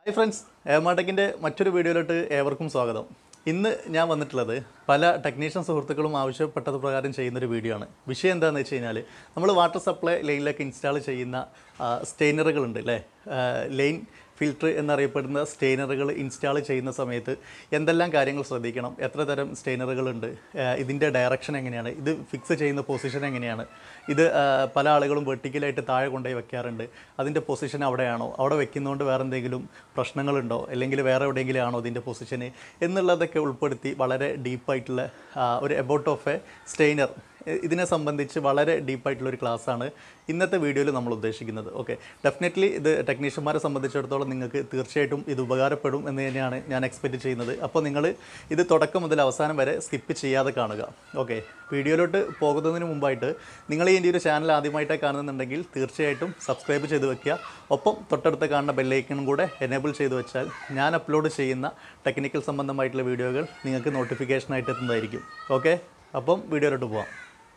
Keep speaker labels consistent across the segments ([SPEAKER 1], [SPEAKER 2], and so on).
[SPEAKER 1] hi friends ഏമാടെക്കിൻ്റെ മറ്റൊരു വീഡിയോയിലോട്ട് ഏവർക്കും സ്വാഗതം ഇന്ന് ഞാൻ വന്നിട്ടുള്ളത് പല ടെക്നീഷ്യൻ സുഹൃത്തുക്കളും ആവശ്യപ്പെട്ടത് പ്രകാരം ചെയ്യുന്നൊരു വീഡിയോ ആണ് വിഷയം എന്താണെന്ന് വെച്ച് കഴിഞ്ഞാൽ നമ്മൾ വാട്ടർ സപ്ലൈ ലൈനിലൊക്കെ ഇൻസ്റ്റാൾ ചെയ്യുന്ന സ്റ്റെയിനറുകളുണ്ട് അല്ലേ ലൈൻ ഫിൽറ്റർ എന്നറിയപ്പെടുന്ന സ്റ്റെയിനറുകൾ ഇൻസ്റ്റാൾ ചെയ്യുന്ന സമയത്ത് എന്തെല്ലാം കാര്യങ്ങൾ ശ്രദ്ധിക്കണം എത്ര തരം സ്റ്റെയിനറുകളുണ്ട് ഇതിൻ്റെ ഡയറക്ഷൻ എങ്ങനെയാണ് ഇത് ഫിക്സ് ചെയ്യുന്ന പൊസിഷൻ എങ്ങനെയാണ് ഇത് ആ, പല ആളുകളും വെർട്ടിക്കലായിട്ട് താഴെ കൊണ്ടുപോയി വെക്കാറുണ്ട് അതിൻ്റെ പൊസിഷൻ അവിടെയാണോ അവിടെ വെക്കുന്നതുകൊണ്ട് വേറെ എന്തെങ്കിലും പ്രശ്നങ്ങളുണ്ടോ അല്ലെങ്കിൽ വേറെ എവിടെയെങ്കിലും ആണോ ഇതിൻ്റെ പൊസിഷന് എന്നുള്ളതൊക്കെ ഉൾപ്പെടുത്തി വളരെ ഡീപ്പായിട്ടുള്ള ഒരു എബൌട്ട് ഓഫ് എ സ്റ്റെയിനർ ഇതിനെ സംബന്ധിച്ച് വളരെ ഡീപ്പായിട്ടുള്ള ഒരു ക്ലാസ്സാണ് ഇന്നത്തെ വീഡിയോയിൽ നമ്മൾ ഉദ്ദേശിക്കുന്നത് ഓക്കെ ഡെഫിനറ്റ്ലി ഇത് ടെക്നീഷ്യന്മാരെ സംബന്ധിച്ചിടത്തോളം നിങ്ങൾക്ക് തീർച്ചയായിട്ടും ഇത് ഉപകാരപ്പെടും എന്ന് തന്നെയാണ് ഞാൻ എക്സ്പെക്റ്റ് ചെയ്യുന്നത് അപ്പോൾ നിങ്ങൾ ഇത് തുടക്കം മുതൽ അവസാനം വരെ സ്കിപ്പ് ചെയ്യാതെ കാണുക ഓക്കെ വീഡിയോയിലോട്ട് പോകുന്നതിന് മുമ്പായിട്ട് നിങ്ങൾ ഈ എൻ്റെ ഒരു ചാനൽ ആദ്യമായിട്ടാണ് കാണുന്നുണ്ടെങ്കിൽ തീർച്ചയായിട്ടും സബ്സ്ക്രൈബ് ചെയ്ത് വെക്കുക ഒപ്പം തൊട്ടടുത്ത് കാണുന്ന ബെല്ലൈക്കണും കൂടെ എനേബിൾ ചെയ്ത് വെച്ചാൽ ഞാൻ അപ്ലോഡ് ചെയ്യുന്ന ടെക്നിക്കൽ സംബന്ധമായിട്ടുള്ള വീഡിയോകൾ നിങ്ങൾക്ക് നോട്ടിഫിക്കേഷനായിട്ട് എത്തുന്നതായിരിക്കും ഓക്കെ അപ്പം വീഡിയോയിലോട്ട് പോവാം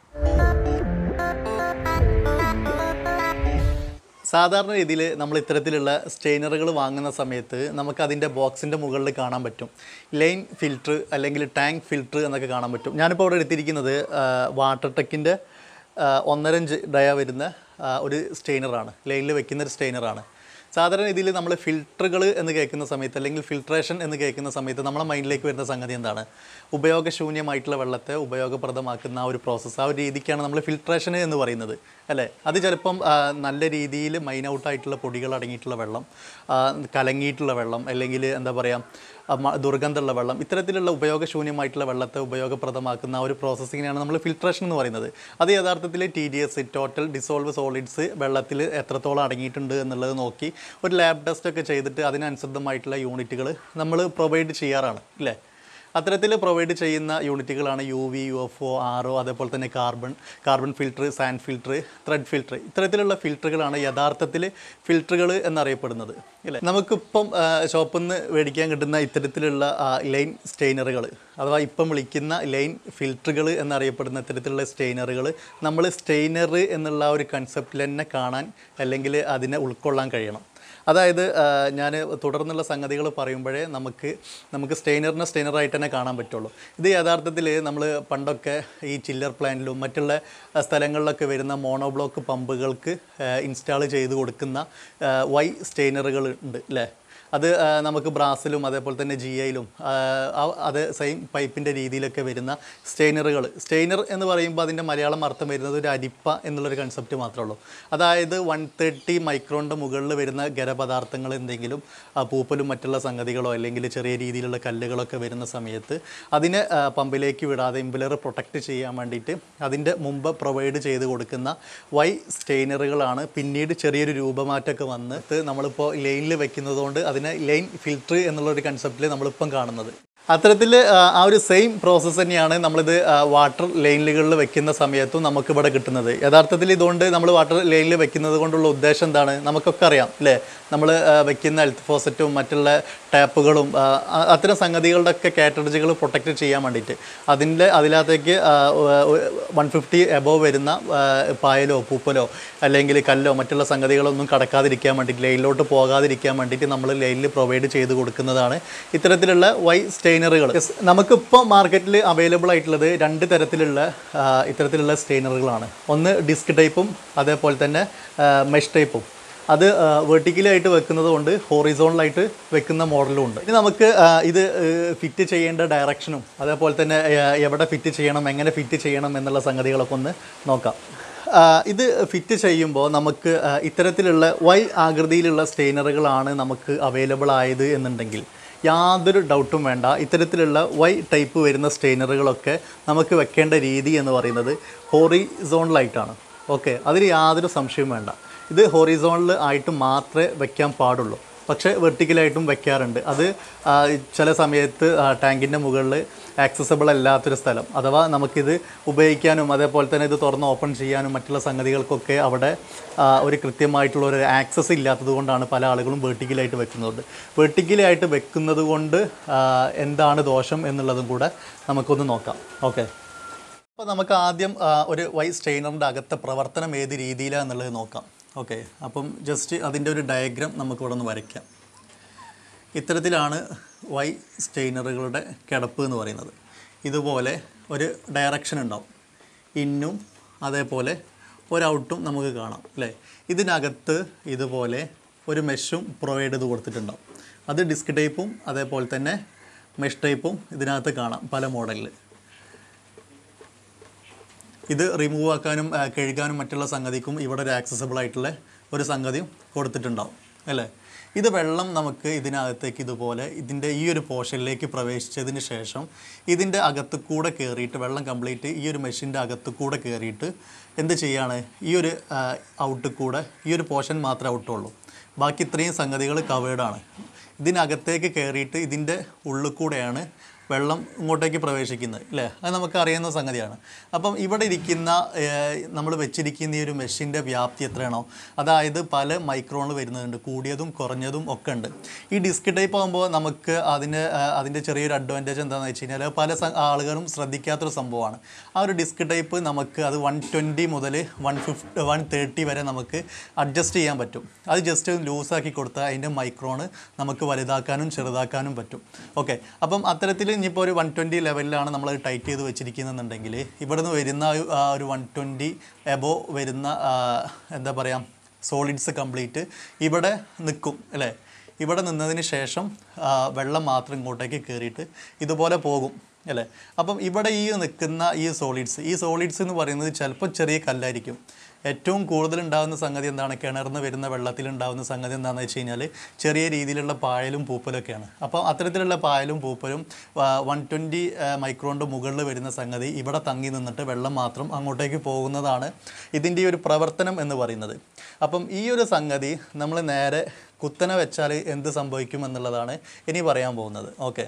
[SPEAKER 1] സാധാരണ രീതിയിൽ നമ്മൾ ഇത്തരത്തിലുള്ള സ്റ്റെയിനറുകൾ വാങ്ങുന്ന സമയത്ത് നമുക്ക് അതിൻ്റെ ബോക്സിൻ്റെ മുകളിൽ കാണാൻ പറ്റും ലൈൻ ഫിൽറ്റർ അല്ലെങ്കിൽ ടാങ്ക് ഫിൽറ്റർ എന്നൊക്കെ കാണാൻ പറ്റും ഞാനിപ്പോൾ അവിടെ എടുത്തിരിക്കുന്നത് വാട്ടർ ടെക്കിൻ്റെ ഒന്നരഞ്ച് ഡയ വരുന്ന ആ, ഒരു സ്റ്റെയിനറാണ് ലൈനിൽ വെക്കുന്ന ഒരു സ്റ്റെയിനറാണ് സാധാരണ രീതിയിൽ നമ്മൾ ഫിൽറ്ററുകൾ എന്ന് കേൾക്കുന്ന സമയത്ത് അല്ലെങ്കിൽ ഫിൽട്രേഷൻ എന്ന് കേൾക്കുന്ന സമയത്ത് നമ്മളെ മൈൻഡിലേക്ക് വരുന്ന സംഗതി എന്താണ് ഉപയോഗശൂന്യമായിട്ടുള്ള വെള്ളത്തെ ഉപയോഗപ്രദമാക്കുന്ന ആ ഒരു പ്രോസസ്സ് ആ ഒരു രീതിക്കാണ് നമ്മൾ ഫിൽട്രേഷൻ എന്ന് പറയുന്നത് അല്ലേ അത് ചിലപ്പം ആ, നല്ല രീതിയിൽ മൈൻ ഔട്ടായിട്ടുള്ള പൊടികൾ അടങ്ങിയിട്ടുള്ള വെള്ളം ആ, കലങ്ങിയിട്ടുള്ള വെള്ളം അല്ലെങ്കിൽ എന്താ പറയുക ആ, മ- ദുർഗന്ധമുള്ള വെള്ളം ഇത്തരത്തിലുള്ള ഉപയോഗശൂന്യമായിട്ടുള്ള വെള്ളത്തെ ഉപയോഗപ്രദമാക്കുന്ന ആ ഒരു പ്രോസസ്സിങ്ങിനെയാണ് നമ്മൾ ഫിൽട്രേഷൻ എന്ന് പറയുന്നത് അത് യഥാർത്ഥത്തിൽ T D S total dissolve solids വെള്ളത്തിൽ എത്രത്തോളം അടങ്ങിയിട്ടുണ്ട് എന്നുള്ളത് നോക്കി ഒരു ലാബ് ടെസ്റ്റ് ഒക്കെ ചെയ്തിട്ട് അതിനനുസൃതമായിട്ടുള്ള യൂണിറ്റുകൾ നമ്മൾ പ്രൊവൈഡ് ചെയ്യാറാണ് അല്ലേ അത്തരത്തിൽ പ്രൊവൈഡ് ചെയ്യുന്ന യൂണിറ്റുകളാണ് U V U F O R O അതേപോലെ തന്നെ carbon carbon filter sand filter thread filter ഇത്തരത്തിലുള്ള ഫിൽറ്ററുകളാണ് യഥാർത്ഥത്തിൽ ഫിൽറ്ററുകൾ എന്നറിയപ്പെടുന്നത് ഇല്ലേ നമുക്കിപ്പം ഷോപ്പിൽ നിന്ന് മേടിക്കാൻ കിട്ടുന്ന ഇത്തരത്തിലുള്ള ലൈൻ സ്റ്റെയിനറുകൾ അഥവാ ഇപ്പം വിളിക്കുന്ന ലൈൻ ഫിൽറ്ററുകൾ എന്നറിയപ്പെടുന്ന ഇത്തരത്തിലുള്ള സ്റ്റെയിനറുകൾ നമ്മൾ സ്റ്റെയിനർ എന്നുള്ള ആ ഒരു കൺസെപ്റ്റിൽ തന്നെ കാണാൻ അല്ലെങ്കിൽ അതിനെ ഉൾക്കൊള്ളാൻ കഴിയണം അതായത് ഞാൻ തുടർന്നുള്ള സംഗതികൾ പറയുമ്പോഴേ നമുക്ക് നമുക്ക് സ്റ്റെയിനറിനെ സ്റ്റെയിനറായിട്ട് തന്നെ കാണാൻ പറ്റുള്ളൂ ഇത് യഥാർത്ഥത്തിൽ നമ്മൾ പണ്ടൊക്കെ ഈ ചില്ലർ പ്ലാന്റിലും മറ്റുള്ള ആ, സ്ഥലങ്ങളിലൊക്കെ വരുന്ന മോണോബ്ലോക്ക് പമ്പുകൾക്ക് ഇൻസ്റ്റാൾ ചെയ്ത് കൊടുക്കുന്ന ആ, വൈ സ്റ്റെയിനറുകൾ ഉണ്ട് അല്ലേ അത് ആ, നമുക്ക് ബ്രാസിലും അതേപോലെ തന്നെ ജി ഐയിലും അത് സെയിം പൈപ്പിൻ്റെ രീതിയിലൊക്കെ വരുന്ന സ്റ്റെയിനറുകൾ സ്റ്റെയിനർ എന്ന് പറയുമ്പോൾ അതിൻ്റെ മലയാളം അർത്ഥം വരുന്നത് ഒരു അരിപ്പ എന്നുള്ളൊരു കൺസെപ്റ്റ് മാത്രമേ ഉള്ളൂ അതായത് വൺ തേർട്ടി മൈക്രോണിൻ്റെ മുകളിൽ വരുന്ന ഖരപദാർത്ഥങ്ങൾ എന്തെങ്കിലും ആ, പൂപ്പലും മറ്റുള്ള സംഗതികളോ അല്ലെങ്കിൽ ചെറിയ രീതിയിലുള്ള കല്ലുകളൊക്കെ വരുന്ന സമയത്ത് അതിനെ ആ, പമ്പിലേക്ക് വിടാതെ ഇമ്പുലർ പ്രൊട്ടക്റ്റ് ചെയ്യാൻ വേണ്ടിയിട്ട് അതിൻ്റെ മുമ്പ് പ്രൊവൈഡ് ചെയ്ത് കൊടുക്കുന്ന വൈ സ്റ്റെയിനറുകളാണ് പിന്നീട് ചെറിയൊരു രൂപമാറ്റമൊക്കെ വന്നിട്ട് നമ്മളിപ്പോൾ ലൈനിൽ വെക്കുന്നതുകൊണ്ട് അതിനെ ലൈൻ ഫിൽറ്റർ എന്നുള്ളൊരു കൺസെപ്റ്റിൽ നമ്മളിപ്പം കാണുന്നത് അത്തരത്തിൽ ആ ഒരു സെയിം പ്രോസസ്സ് തന്നെയാണ് നമ്മളിത് വാട്ടർ ലൈനുകളിൽ വെക്കുന്ന സമയത്തും നമുക്കിവിടെ കിട്ടുന്നത് യഥാർത്ഥത്തിൽ ഇതുകൊണ്ട് നമ്മൾ വാട്ടർ ലൈനിൽ വെക്കുന്നത് കൊണ്ടുള്ള ഉദ്ദേശം എന്താണ് നമുക്കൊക്കെ അറിയാം അല്ലേ നമ്മൾ വെക്കുന്ന ഹെൽത്ത് ഫോസറ്റും മറ്റുള്ള ടാപ്പുകളും ആ, അ- അത്തരം സംഗതികളുടെ ഒക്കെ കാറ്റഗറികൾ പ്രൊട്ടക്റ്റ് ചെയ്യാൻ വേണ്ടിയിട്ട് അതിൻ്റെ അതിനകത്തേക്ക് വൺ ഫിഫ്റ്റി എബോവ് വരുന്ന ആ, പായലോ പൂപ്പലോ അല്ലെങ്കിൽ കല്ലോ മറ്റുള്ള സംഗതികളൊന്നും കടക്കാതിരിക്കാൻ വേണ്ടിയിട്ട് ലൈനിലോട്ട് പോകാതിരിക്കാൻ വേണ്ടിയിട്ട് നമ്മൾ ലൈനിൽ പ്രൊവൈഡ് ചെയ്ത് കൊടുക്കുന്നതാണ് ഇത്തരത്തിലുള്ള വൈ സ്റ്റെയിനറുകൾ നമുക്കിപ്പോൾ മാർക്കറ്റിൽ അവൈലബിൾ ആയിട്ടുള്ളത് രണ്ട് തരത്തിലുള്ള ആ, ഇത്തരത്തിലുള്ള സ്റ്റെയിനറുകളാണ് ഒന്ന് ഡിസ്ക് ടൈപ്പും അതേപോലെ തന്നെ മെഷ് ടൈപ്പും അത് വെർട്ടിക്കലായിട്ട് വെക്കുന്നത് കൊണ്ട് ഹോറിസോണലായിട്ട് വെക്കുന്ന മോഡലും ഉണ്ട് ഇനി നമുക്ക് ആ, ഇത് ഫിറ്റ് ചെയ്യേണ്ട ഡയറക്ഷനും അതേപോലെ തന്നെ ആ, എവിടെ ഫിറ്റ് ചെയ്യണം എങ്ങനെ ഫിറ്റ് ചെയ്യണം എന്നുള്ള സംഗതികളൊക്കെ ഒന്ന് നോക്കാം ആ, ഇത് ഫിറ്റ് ചെയ്യുമ്പോൾ നമുക്ക് ആ, ഇത്തരത്തിലുള്ള വൈ ആകൃതിയിലുള്ള സ്റ്റെയിനറുകളാണ് നമുക്ക് അവൈലബിൾ ആയത് എന്നുണ്ടെങ്കിൽ യാതൊരു ഡൗട്ടും വേണ്ട ഇത്തരത്തിലുള്ള വൈ ടൈപ്പ് വരുന്ന സ്റ്റെയിനറുകളൊക്കെ നമുക്ക് വെക്കേണ്ട രീതി എന്ന് പറയുന്നത് ഹോറിസോണലായിട്ടാണ് ഓക്കെ അതിൽ യാതൊരു സംശയവും വേണ്ട ഇത് ഹൊറിസോണിൽ ആയിട്ട് മാത്രമേ വെക്കാൻ പാടുള്ളൂ പക്ഷേ വെർട്ടിക്കലായിട്ടും വെക്കാറുണ്ട് അത് ആ, ചില സമയത്ത് ടാങ്കിൻ്റെ മുകളിൽ ആക്സസബിൾ അല്ലാത്തൊരു സ്ഥലം അഥവാ നമുക്കിത് ഉപയോഗിക്കാനും അതേപോലെ തന്നെ ഇത് തുറന്ന് ഓപ്പൺ ചെയ്യാനും മറ്റുള്ള സംഗതികൾക്കൊക്കെ അവിടെ ആ, ഒരു കൃത്യമായിട്ടുള്ള ഒരു ആക്സസ് ഇല്ലാത്തത് കൊണ്ടാണ് പല ആളുകളും വെർട്ടിക്കലായിട്ട് വെക്കുന്നത് വെർട്ടിക്കലായിട്ട് വെക്കുന്നത് കൊണ്ട് ആ, എന്താണ് ദോഷം എന്നുള്ളതും കൂടെ നമുക്കൊന്ന് നോക്കാം ഓക്കെ അപ്പോൾ നമുക്ക് ആദ്യം ആ, ഒരു വൈ സ്റ്റെയിനറിൻ്റെ അകത്തെ പ്രവർത്തനം ഏത് രീതിയിലാണ് എന്നുള്ളത് നോക്കാം ഓക്കെ അപ്പം ജസ്റ്റ് അതിൻ്റെ ഒരു ഡയഗ്രാം നമുക്ക് ഇവിടെ ഒന്ന് വരയ്ക്കാം ഇത്തരത്തിലാണ് വൈ സ്റ്റെയിനറുകളുടെ കിടപ്പ് എന്ന് പറയുന്നത് ഇതുപോലെ ഒരു ഡയറക്ഷൻ ഉണ്ടാവും ഇന്നും അതേപോലെ ഒരൗട്ടും നമുക്ക് കാണാം അല്ലേ ഇതിനകത്ത് ഇതുപോലെ ഒരു മെഷും പ്രൊവൈഡ് ചെയ്ത് കൊടുത്തിട്ടുണ്ടാവും അത് ഡിസ്ക് ടൈപ്പും അതേപോലെ തന്നെ മെഷ് ടൈപ്പും ഇതിനകത്ത് കാണാം പല മോഡലിൽ ഇത് റിമൂവ് ആക്കാനും ആ, കഴുകാനും മറ്റുള്ള സംഗതിക്കും ഇവിടെ ഒരു ആക്സസബിൾ ആയിട്ടുള്ള ഒരു സംഗതിയും കൊടുത്തിട്ടുണ്ടാവും അല്ലേ ഇത് വെള്ളം നമുക്ക് ഇതിനകത്തേക്ക് ഇതുപോലെ ഇതിൻ്റെ ഈ ഒരു പോർഷനിലേക്ക് പ്രവേശിച്ചതിന് ശേഷം ഇതിൻ്റെ അകത്ത് കൂടെ കയറിയിട്ട് വെള്ളം കംപ്ലീറ്റ് ഈ ഒരു മെഷീൻ്റെ അകത്ത് കൂടെ കയറിയിട്ട് എന്ത് ചെയ്യാണ് ഈ ഒരു ഔട്ട് കൂടെ ഈ ഒരു പോർഷൻ മാത്രമേ ഔട്ടുള്ളൂ ബാക്കി ഇത്രയും സംഗതികൾ കവേർഡാണ് ഇതിനകത്തേക്ക് കയറിയിട്ട് ഇതിൻ്റെ ഉള്ളിൽ കൂടെയാണ് വെള്ളം ഇങ്ങോട്ടേക്ക് പ്രവേശിക്കുന്നത് അല്ലേ അത് നമുക്ക് അറിയുന്ന സംഗതിയാണ് അപ്പം ഇവിടെ ഇരിക്കുന്ന നമ്മൾ വെച്ചിരിക്കുന്ന ഈ ഒരു മെഷീൻ്റെ വ്യാപ്തി എത്രയാണോ അതായത് പല മൈക്രോണിൽ വരുന്നുണ്ട് കൂടിയതും കുറഞ്ഞതും ഒക്കെ ഉണ്ട് ഈ ഡിസ്ക് ടൈപ്പ് ആകുമ്പോൾ നമുക്ക് അതിന് ആ, അതിൻ്റെ ചെറിയൊരു അഡ്വാൻറ്റേജ് എന്താണെന്ന് വെച്ച് കഴിഞ്ഞാൽ പല സ- ആളുകളും ശ്രദ്ധിക്കാത്തൊരു സംഭവമാണ് ആ ഒരു ഡിസ്ക് ടൈപ്പ് നമുക്ക് അത് വൺ ട്വൻറ്റി മുതൽ വൺ ഫിഫ്റ്റി വൺ തേർട്ടി വരെ നമുക്ക് അഡ്ജസ്റ്റ് ചെയ്യാൻ പറ്റും അത് ജസ്റ്റ് ലൂസാക്കി കൊടുത്താൽ അതിൻ്റെ മൈക്രോണ് നമുക്ക് വലുതാക്കാനും ചെറുതാക്കാനും പറ്റും ഓക്കെ അപ്പം അത്തരത്തിൽ ഇനിയിപ്പോൾ ഒരു വൺ ട്വൻറ്റി ലെവലിലാണ് നമ്മൾ ടൈറ്റ് ചെയ്ത് വെച്ചിരിക്കുന്നതെന്നുണ്ടെങ്കിൽ ഇവിടുന്ന് വരുന്ന ആ ഒരു- ആ ഒരു വൺ ട്വൻറ്റി എബോ വരുന്ന ആ, എന്താ പറയുക സോളിഡ്സ് കംപ്ലീറ്റ് ഇവിടെ നിൽക്കും അല്ലേ ഇവിടെ നിന്നതിന് ശേഷം ആ, വെള്ളം മാത്രം ഇങ്ങോട്ടേക്ക് കയറിയിട്ട് ഇതുപോലെ പോകും അല്ലേ അപ്പം ഇവിടെ ഈ നിൽക്കുന്ന ഈ സോളിഡ്സ് ഈ സോളിഡ്സ് എന്ന് പറയുന്നത് ചിലപ്പോൾ ചെറിയ കല്ലായിരിക്കും ഏറ്റവും കൂടുതൽ ഉണ്ടാകുന്ന സംഗതി എന്താണ് കിണർന്ന് വരുന്ന വെള്ളത്തിൽ ഉണ്ടാകുന്ന സംഗതി എന്താണെന്ന് വെച്ച് കഴിഞ്ഞാൽ ചെറിയ രീതിയിലുള്ള പായലും പൂപ്പലൊക്കെയാണ് അപ്പോൾ അത്തരത്തിലുള്ള പായലും പൂപ്പലും വൺ ട്വൻറ്റി മൈക്രോണിൻ്റെ മുകളിൽ വരുന്ന സംഗതി ഇവിടെ തങ്ങി നിന്നിട്ട് വെള്ളം മാത്രം അങ്ങോട്ടേക്ക് പോകുന്നതാണ് ഇതിൻ്റെ ഈ ഒരു പ്രവർത്തനം എന്ന് പറയുന്നത് അപ്പം ഈ ഒരു സംഗതി നമ്മൾ നേരെ കുത്തനെ വെച്ചാൽ എന്ത് സംഭവിക്കും എന്നുള്ളതാണ് ഇനി പറയാൻ പോകുന്നത് ഓക്കെ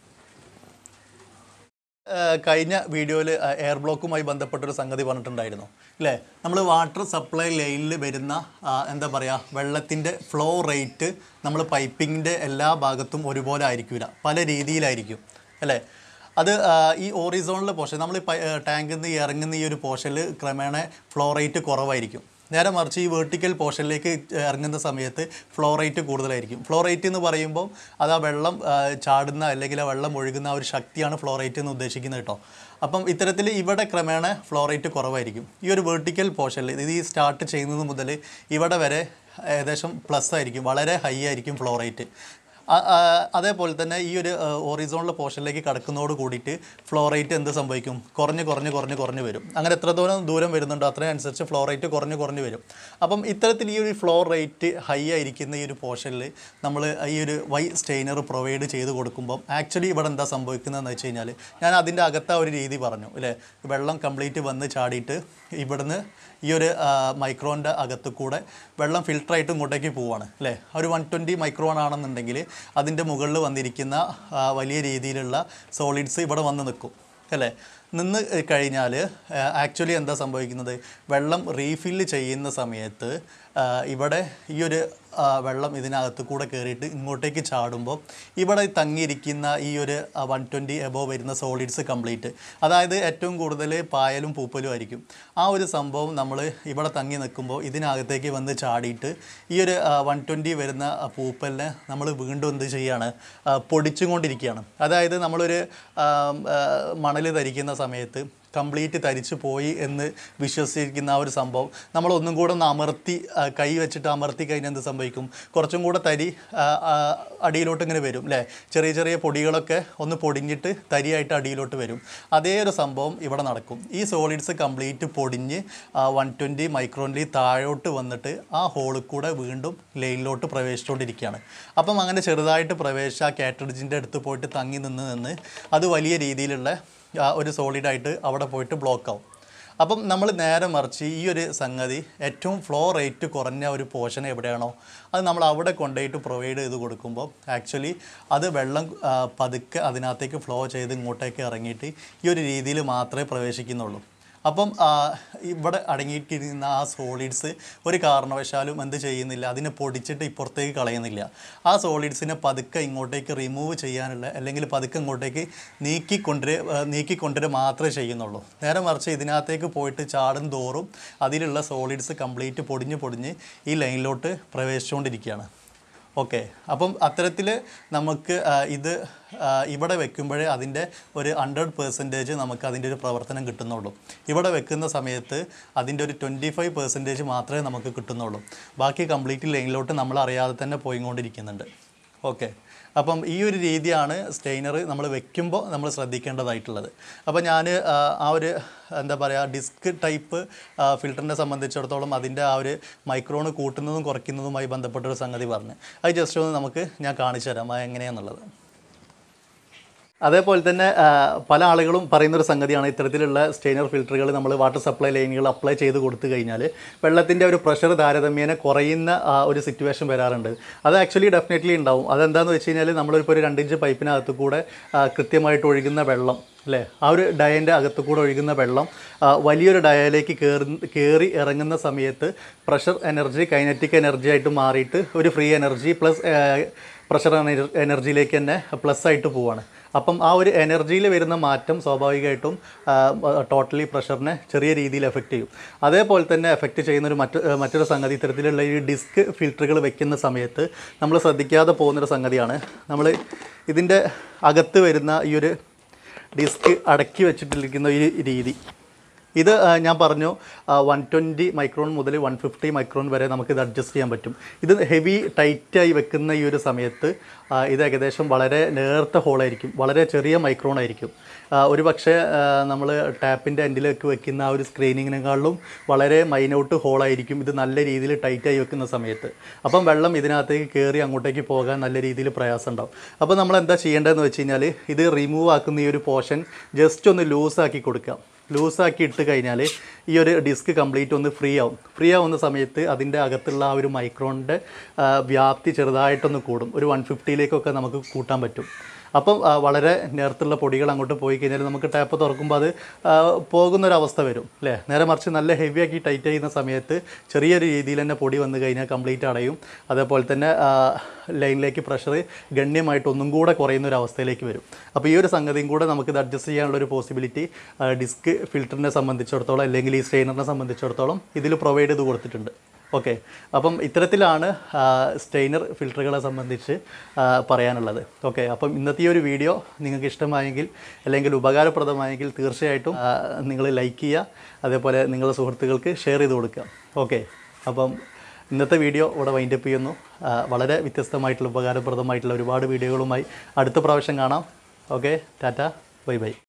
[SPEAKER 1] ഏഹ് കഴിഞ്ഞ വീഡിയോയിൽ എയർ ബ്ലോക്കുമായി ബന്ധപ്പെട്ടൊരു സംഗതി പറഞ്ഞിട്ടുണ്ടായിരുന്നു അല്ലേ നമ്മൾ വാട്ടർ സപ്ലൈ ലൈനിൽ വരുന്ന ആ, എന്താ പറയുക വെള്ളത്തിൻ്റെ ഫ്ലോ റേറ്റ് നമ്മൾ പൈപ്പിങ്ങിൻ്റെ എല്ലാ ഭാഗത്തും ഒരുപോലെ ആയിരിക്കില്ല പല രീതിയിലായിരിക്കും അല്ലേ അത് ആ, ഈ ഓറിസോണിലെ പോർഷൻ നമ്മൾ ടാങ്കിൽ നിന്ന് ഇറങ്ങുന്ന ഈ ഒരു പോർഷനിൽ ക്രമേണ ഫ്ലോ റേറ്റ് കുറവായിരിക്കും നേരെ മറിച്ച് ഈ വെർട്ടിക്കൽ പോർഷനിലേക്ക് ഇറങ്ങുന്ന സമയത്ത് ഫ്ലോ റേറ്റ് കൂടുതലായിരിക്കും ഫ്ലോ റേറ്റ് എന്ന് പറയുമ്പോൾ അത് ആ വെള്ളം ആ, ചാടുന്ന അല്ലെങ്കിൽ ആ വെള്ളം ഒഴുകുന്ന ആ ഒരു ശക്തിയാണ് ഫ്ലോ റേറ്റ് എന്ന് ഉദ്ദേശിക്കുന്നത് കേട്ടോ അപ്പം ഇത്തരത്തിൽ ഇവിടെ ക്രമേണ ഫ്ലോ റേറ്റ് കുറവായിരിക്കും ഈ ഒരു വെർട്ടിക്കൽ പോർഷനിൽ ഇത് ഈ സ്റ്റാർട്ട് ചെയ്യുന്നത് മുതൽ ഇവിടെ വരെ ഏകദേശം പ്ലസ് ആയിരിക്കും വളരെ ഹൈ ആയിരിക്കും ഫ്ലോ റേറ്റ് ആ- ആ, അതേപോലെ തന്നെ ഈ ഒരു ഓറിസോണിലെ പോർഷനിലേക്ക് കടക്കുന്നതോട് കൂടിയിട്ട് ഫ്ലോ റേറ്റ് എന്ത് സംഭവിക്കും കുറഞ്ഞ് കുറഞ്ഞ് കുറഞ്ഞ് കുറഞ്ഞ് വരും അങ്ങനെ എത്ര ദൂരം ദൂരം വരുന്നുണ്ടോ അത്രയും അനുസരിച്ച് ഫ്ലോ റേറ്റ് കുറഞ്ഞ് കുറഞ്ഞ് വരും അപ്പം ഇത്തരത്തിൽ ഈ ഒരു ഫ്ലോ റേറ്റ് ഹൈ ആയിരിക്കുന്ന ഈ ഒരു പോർഷനിൽ നമ്മൾ ഈ ഒരു വൈ സ്റ്റെയിനർ പ്രൊവൈഡ് ചെയ്ത് കൊടുക്കുമ്പം ആക്ച്വലി ഇവിടെ എന്താ സംഭവിക്കുന്നതെന്ന് വെച്ച് കഴിഞ്ഞാൽ ഞാൻ അതിൻ്റെ അകത്ത ഒരു രീതി പറഞ്ഞു അല്ലേ വെള്ളം കംപ്ലീറ്റ് വന്ന് ചാടിയിട്ട് ഇവിടുന്ന് ഈ ഒരു മൈക്രോൻ്റെ അകത്ത് കൂടെ വെള്ളം ഫിൽട്ടറായിട്ട് ഇങ്ങോട്ടേക്ക് പോവാണ് അല്ലേ ഒരു വൺ ട്വൻറ്റി മൈക്രോൺ ആണെന്നുണ്ടെങ്കിൽ അതിൻ്റെ മുകളിൽ വന്നിരിക്കുന്ന ആ, വലിയ രീതിയിലുള്ള സോളിഡ്സ് ഇവിടെ വന്ന് നിൽക്കും അല്ലേ നിന്ന് കഴിഞ്ഞാൽ ആക്ച്വലി എന്താ സംഭവിക്കുന്നത് വെള്ളം റീഫില്ല് ചെയ്യുന്ന സമയത്ത് ആ, ഇവിടെ ഈ ഒരു ആ, വെള്ളം ഇതിനകത്ത് കൂടെ കയറിയിട്ട് ഇങ്ങോട്ടേക്ക് ചാടുമ്പോൾ ഇവിടെ തങ്ങിയിരിക്കുന്ന ഈ ഒരു വൺ ട്വൻറ്റി എബോ വരുന്ന സോളിഡ്സ് കംപ്ലീറ്റ് അതായത് ഏറ്റവും കൂടുതൽ പായലും പൂപ്പലും ആയിരിക്കും ആ ഒരു സംഭവം നമ്മൾ ഇവിടെ തങ്ങി നിൽക്കുമ്പോൾ ഇതിനകത്തേക്ക് വന്ന് ചാടിയിട്ട് ഈ ഒരു വൺ ട്വൻറ്റി വരുന്ന ആ, പൂപ്പലിനെ നമ്മൾ വീണ്ടും എന്ത് ചെയ്യാണ് ആ, പൊടിച്ചുകൊണ്ടിരിക്കുകയാണ് അതായത് നമ്മളൊരു മണൽ ധരിക്കുന്ന സമയത്ത് കംപ്ലീറ്റ് തരിച്ചു പോയി എന്ന് വിശ്വസിക്കുന്ന ആ ഒരു സംഭവം നമ്മൾ ഒന്നും കൂടെ ഒന്ന് അമർത്തി ആ, കൈ വെച്ചിട്ട് അമർത്തി കഴിഞ്ഞാൽ എന്ത് സംഭവിക്കും കുറച്ചും കൂടെ തരി ആ, ആ, അടിയിലോട്ട് ഇങ്ങനെ വരും അല്ലേ ചെറിയ ചെറിയ പൊടികളൊക്കെ ഒന്ന് പൊടിഞ്ഞിട്ട് തരിയായിട്ട് അടിയിലോട്ട് വരും അതേ ഒരു സംഭവം ഇവിടെ നടക്കും ഈ സോളിഡ്സ് കംപ്ലീറ്റ് പൊടിഞ്ഞ് വൺ ട്വൻറ്റി മൈക്രോണിൽ താഴോട്ട് വന്നിട്ട് ആ ഹോളിൽ കൂടെ വീണ്ടും ലൈനിലോട്ട് പ്രവേശിച്ചുകൊണ്ടിരിക്കുകയാണ് അപ്പം അങ്ങനെ ചെറുതായിട്ട് പ്രവേശിച്ച് ആ കാറ്ററിജിൻ്റെ അടുത്ത് പോയിട്ട് തങ്ങി നിന്ന് നിന്ന് അത് വലിയ രീതിയിലുള്ള ആ ഒരു സോളിഡായിട്ട് അവിടെ പോയിട്ട് ബ്ലോക്ക് ആവും അപ്പം നമ്മൾ നേരെ മറിച്ച് ഈ ഒരു സംഗതി ഏറ്റവും ഫ്ലോ റേറ്റ് കുറഞ്ഞ ഒരു പോർഷൻ എവിടെയാണോ അത് നമ്മൾ അവിടെ കൊണ്ടുപോയിട്ട് പ്രൊവൈഡ് ചെയ്ത് കൊടുക്കുമ്പോൾ ആക്ച്വലി അത് വെള്ളം ആ, പതുക്കെ അതിനകത്തേക്ക് ഫ്ലോ ചെയ്ത് ഇങ്ങോട്ടേക്ക് ഇറങ്ങിയിട്ട് ഈ ഒരു രീതിയിൽ മാത്രമേ പ്രവേശിക്കുന്നുള്ളൂ അപ്പം ആ, ഇവിടെ അടങ്ങിയിട്ടിരുന്ന ആ സോളിഡ്സ് ഒരു കാരണവശാലും എന്ത് ചെയ്യുന്നില്ല അതിനെ പൊടിച്ചിട്ട് ഇപ്പുറത്തേക്ക് കളയുന്നില്ല ആ സോളിഡ്സിനെ പതുക്കെ ഇങ്ങോട്ടേക്ക് റിമൂവ് ചെയ്യാനുള്ള അല്ലെങ്കിൽ പതുക്കെ ഇങ്ങോട്ടേക്ക് നീക്കിക്കൊണ്ടുവരെ നീക്കിക്കൊണ്ടുവരെ മാത്രമേ ചെയ്യുന്നുള്ളൂ നേരെ മറിച്ച് ഇതിനകത്തേക്ക് പോയിട്ട് ചാടും തോറും അതിലുള്ള സോളിഡ്സ് കംപ്ലീറ്റ് പൊടിഞ്ഞ് പൊടിഞ്ഞ് ഈ ലൈനിലോട്ട് പ്രവേശിച്ചുകൊണ്ടിരിക്കുകയാണ് ഓക്കെ അപ്പം അത്തരത്തിൽ നമുക്ക് ആ, ഇത് ആ, ഇവിടെ വെക്കുമ്പോഴേ അതിൻ്റെ ഒരു ഹൺഡ്രഡ് പെർസെൻറ്റേജ് നമുക്ക് അതിൻ്റെ ഒരു പ്രവർത്തനം കിട്ടുന്നുള്ളൂ ഇവിടെ വെക്കുന്ന സമയത്ത് അതിൻ്റെ ഒരു ട്വൻറ്റി ഫൈവ് പെർസെൻറ്റേജ് മാത്രമേ നമുക്ക് കിട്ടുന്നുള്ളൂ ബാക്കി കംപ്ലീറ്റ് ലൈനിലോട്ട് നമ്മൾ അറിയാതെ തന്നെ പോയിക്കൊണ്ടിരിക്കുന്നുണ്ട് ഓക്കെ അപ്പം ഈ ഒരു രീതിയാണ് സ്റ്റെയിനർ നമ്മൾ വെക്കുമ്പോൾ നമ്മൾ ശ്രദ്ധിക്കേണ്ടതായിട്ടുള്ളത് അപ്പോൾ ഞാൻ ആ ഒരു എന്താ പറയുക ഡിസ്ക് ടൈപ്പ് ഫിൽറ്ററിനെ സംബന്ധിച്ചിടത്തോളം അതിൻ്റെ ആ ഒരു മൈക്രോൺ കൂട്ടുന്നതും കുറയ്ക്കുന്നതുമായി ബന്ധപ്പെട്ടൊരു സംഗതി പറഞ്ഞു അത് ജസ്റ്റ് ഒന്ന് നമുക്ക് ഞാൻ കാണിച്ചു തരാം അത് എങ്ങനെയാണെന്നുള്ളത് അതേപോലെ തന്നെ ആ, പല ആളുകളും പറയുന്നൊരു സംഗതിയാണ് ഇത്തരത്തിലുള്ള സ്റ്റെയിനർ ഫിൽറ്ററുകൾ നമ്മൾ വാട്ടർ സപ്ലൈ ലൈനുകൾ അപ്ലൈ ചെയ്ത് കൊടുത്തു കഴിഞ്ഞാൽ വെള്ളത്തിൻ്റെ ഒരു പ്രഷർ താരതമ്യേന കുറയുന്ന ആ, ഒരു സിറ്റുവേഷൻ വരാറുണ്ട് അത് ആക്ച്വലി ഡെഫിനറ്റ്ലി ഉണ്ടാവും അതെന്താണെന്ന് വെച്ച് കഴിഞ്ഞാൽ നമ്മളിപ്പോൾ ഒരു രണ്ടിഞ്ച് പൈപ്പിനകത്ത് കൂടെ ആ, കൃത്യമായിട്ട് ഒഴുകുന്ന വെള്ളം അല്ലേ ആ ഒരു ഡയൻ്റെ അകത്ത് കൂടെ ഒഴുകുന്ന വെള്ളം ആ, വലിയൊരു ഡയയിലേക്ക് കയറി കയറി ഇറങ്ങുന്ന സമയത്ത് പ്രഷർ എനർജി കൈനറ്റിക് എനർജി ആയിട്ട് മാറിയിട്ട് ഒരു ഫ്രീ എനർജി പ്ലസ് പ്രഷർ എനർജിയിലേക്ക് തന്നെ പ്ലസ് ആയിട്ട് പോവാണ് അപ്പം ആ ഒരു എനർജിയിൽ വരുന്ന മാറ്റം സ്വാഭാവികമായിട്ടും ടോട്ടലി പ്രഷറിനെ ചെറിയ രീതിയിൽ എഫക്റ്റ് ചെയ്യും അതേപോലെ തന്നെ എഫക്റ്റ് ചെയ്യുന്ന ഒരു മറ്റ് ആ, മറ്റൊരു സംഗതി ഇത്തരത്തിലുള്ള ഈ ഡിസ്ക് ഫിൽറ്ററുകൾ വെക്കുന്ന സമയത്ത് നമ്മൾ ശ്രദ്ധിക്കാതെ പോകുന്നൊരു സംഗതിയാണ് നമ്മൾ ഇതിൻ്റെ അകത്ത് വരുന്ന ഈ ഒരു ഡിസ്ക് അടക്കി വെച്ചിട്ടിരിക്കുന്ന ഈ രീതി ഇത് ആ, ഞാൻ പറഞ്ഞു വൺ ട്വൻറ്റി മൈക്രോൺ മുതൽ വൺ ഫിഫ്റ്റി മൈക്രോൺ വരെ നമുക്ക് ഇത് അഡ്ജസ്റ്റ് ചെയ്യാൻ പറ്റും ഇത് ഹെവി ടൈറ്റായി വെക്കുന്ന ഈ ഒരു സമയത്ത് ആ, ഇത് ഏകദേശം വളരെ നേർത്ത ഹോളായിരിക്കും വളരെ ചെറിയ മൈക്രോൺ ആയിരിക്കും ആ, ഒരു പക്ഷേ നമ്മൾ ടാപ്പിൻ്റെ എൻഡിലേക്ക് വെക്കുന്ന ആ ഒരു സ്ക്രീനിങ്ങിനെക്കാളും വളരെ മൈനൗട്ട് ഹോളായിരിക്കും ഇത് നല്ല രീതിയിൽ ടൈറ്റായി വെക്കുന്ന സമയത്ത് അപ്പം വെള്ളം ഇതിനകത്തേക്ക് കയറി അങ്ങോട്ടേക്ക് പോകാൻ നല്ല രീതിയിൽ പ്രയാസം ഉണ്ടാവും അപ്പോൾ നമ്മൾ എന്താ ചെയ്യേണ്ടതെന്ന് വെച്ച് കഴിഞ്ഞാൽ ഇത് റിമൂവ് ആക്കുന്ന ഈ ഒരു പോർഷൻ ജസ്റ്റ് ഒന്ന് ലൂസാക്കി കൊടുക്കാം ലൂസാക്കി ഇട്ട് കഴിഞ്ഞാൽ ഈ ഒരു ഡിസ്ക് കംപ്ലീറ്റ് ഒന്ന് ഫ്രീ ആവും ഫ്രീ ആവുന്ന സമയത്ത് അതിൻ്റെ അകത്തുള്ള ആ ഒരു മൈക്രോണിൻ്റെ വ്യാപ്തി ചെറുതായിട്ടൊന്ന് കൂടും ഒരു വൺ ഫിഫ്റ്റിയിലേക്കൊക്കെ നമുക്ക് കൂട്ടാൻ പറ്റും അപ്പം ആ, വളരെ നേരത്തുള്ള പൊടികൾ അങ്ങോട്ട് പോയി കഴിഞ്ഞാൽ നമുക്ക് ടാപ്പ് തുറക്കുമ്പോൾ അത് ആ, പോകുന്നൊരവസ്ഥ വരും അല്ലേ നേരെ മറിച്ച് നല്ല ഹെവി ആക്കി ടൈറ്റ് ചെയ്യുന്ന സമയത്ത് ചെറിയൊരു രീതിയിൽ തന്നെ പൊടി വന്നു കഴിഞ്ഞാൽ കംപ്ലീറ്റ് അടയും അതേപോലെ തന്നെ ആ, ലൈനിലേക്ക് പ്രഷർ ഗണ്യമായിട്ട് ഒന്നും കൂടെ കുറയുന്ന ഒരു അവസ്ഥയിലേക്ക് വരും അപ്പോൾ ഈ ഒരു സംഗതിയും കൂടെ നമുക്ക് ഇത് അഡ്ജസ്റ്റ് ചെയ്യാനുള്ള ഒരു പോസിബിലിറ്റി ഡിസ്ക് ഫിൽറ്ററിനെ സംബന്ധിച്ചിടത്തോളം അല്ലെങ്കിൽ ഈ സ്ട്രെയിനറിനെ സംബന്ധിച്ചിടത്തോളം ഇതിൽ പ്രൊവൈഡ് ചെയ്ത് കൊടുത്തിട്ടുണ്ട് ഓക്കെ അപ്പം ഇത്തരത്തിലാണ് സ്റ്റെയിനർ ഫിൽറ്ററുകളെ സംബന്ധിച്ച് ആ, പറയാനുള്ളത് ഓക്കെ അപ്പം ഇന്നത്തെ ഈ ഒരു വീഡിയോ നിങ്ങൾക്ക് ഇഷ്ടമായെങ്കിൽ അല്ലെങ്കിൽ ഉപകാരപ്രദമായെങ്കിൽ തീർച്ചയായിട്ടും നിങ്ങൾ ലൈക്ക് ചെയ്യുക അതേപോലെ നിങ്ങളുടെ സുഹൃത്തുക്കൾക്ക് ഷെയർ ചെയ്ത് കൊടുക്കുക ഓക്കെ അപ്പം ഇന്നത്തെ വീഡിയോ ഇവിടെ വൈൻഡപ്പ് ചെയ്യുന്നു ആ, വളരെ വ്യത്യസ്തമായിട്ടുള്ള ഉപകാരപ്രദമായിട്ടുള്ള ഒരുപാട് വീഡിയോകളുമായി അടുത്ത പ്രാവശ്യം കാണാം ഓക്കെ ടാറ്റ ബൈ ബൈ